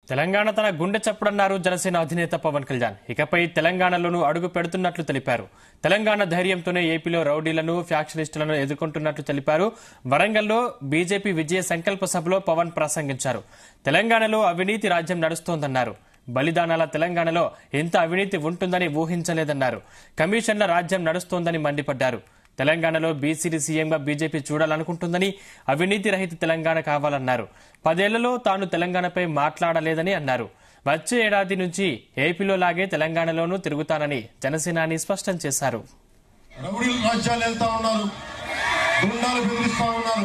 తెలంగాణ తన గుండె చప్పుడన్నారు జనసేన అధినేత పవన్ కళ్యాణ్ ఇకపై తెలంగాణలోనూ అడుగు పెడుతున్నట్లు తెలిపారు తెలంగాణ ధైర్యంతోనే ఏపీలో రౌడీలను ఫ్యాక్షనిస్టులను ఎదుర్కొంటున్నట్లు తెలిపారు వరంగల్లో బీజేపీ విజయ సంకల్ప సభలో పవన్ ప్రసంగించారు తెలంగాణలో అవినీతి రాజ్యం నడుస్తోందన్నారు బలిదానాల తెలంగాణలో ఎంత అవినీతి ఉంటుందని ఊహించలేదన్నారు కమిషన్ల రాజ్యం నడుస్తోందని మండిపడ్డారు తెలంగాణలో బీసీడీ సీఎంగా బీజేపీ చూడాలనుకుంటుందని అవినీతి రహిత తెలంగాణ కావాలన్నారు పదేళ్లలో తాను తెలంగాణపై మాట్లాడలేదని అన్నారు వచ్చే ఏడాది నుంచి ఏపీలో లాగే తెలంగాణలోనూ తిరుగుతానని జనసేనాని స్పష్టం చేశారు రౌడీల రాజ్యాలు వెళ్తా ఉన్నారు గుండాలు బెదిరిస్తా ఉన్నారు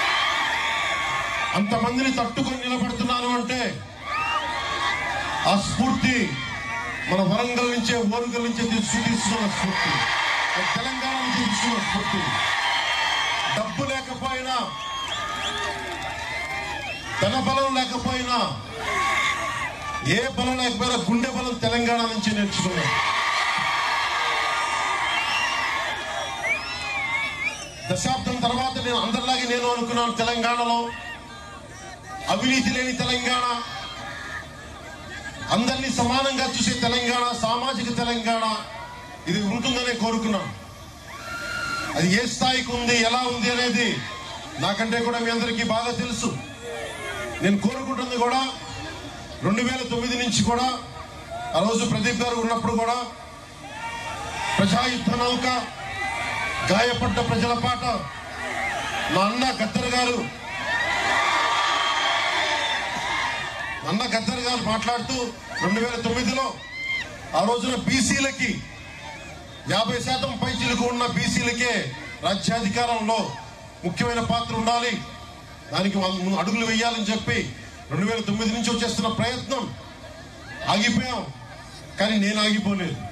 అంతమందిని తట్టుకొని నిలబడుతున్నాను అంటే ఆ స్ఫూర్తి మన వరంగల్ నుంచే ఓరుగల్ నుంచే తీసుకు తీసుకున్న స్ఫూర్తి మన తెలంగాణ నుంచి తీసుకున్న స్ఫూర్తి డబ్బు లేకపోయినా ధన బలం లేకపోయినా ఏ బలం లేకపోయినా గుండె బలం తెలంగాణ నుంచి నేర్చుకున్నాం దశాబ్దం తర్వాత నేను అందరిలాగే నేను అనుకున్నాను తెలంగాణలో అవినీతి లేని తెలంగాణ అందరినీ సమానంగా చూసే తెలంగాణ సామాజిక తెలంగాణ ఇది ఉంటుందనే కోరుకున్నాను అది ఏ స్థాయికి ఉంది ఎలా ఉంది అనేది నాకంటే కూడా మీ అందరికీ బాగా తెలుసు నేను కోరుకుంటుంది కూడా రెండు వేల తొమ్మిది నుంచి కూడా ఆ రోజు ప్రదీప్ గారు ఉన్నప్పుడు కూడా ప్రజాయుద్ధ నౌక గాయపడ్డ ప్రజల పాట మా అన్న గద్దర్ గారు అన్న గద్దర్ గారు మాట్లాడుతూ రెండు వేల తొమ్మిదిలో ఆ రోజున బీసీలకి యాభై శాతం పైచిలకు ఉన్న బీసీలకే రాజ్యాధికారంలో ముఖ్యమైన పాత్ర ఉండాలి దానికి వాళ్ళు అడుగులు వేయాలని చెప్పి రెండు వేల తొమ్మిది నుంచి వచ్చేస్తున్న ప్రయత్నం ఆగిపోయాం కానీ నేను ఆగిపోలేదు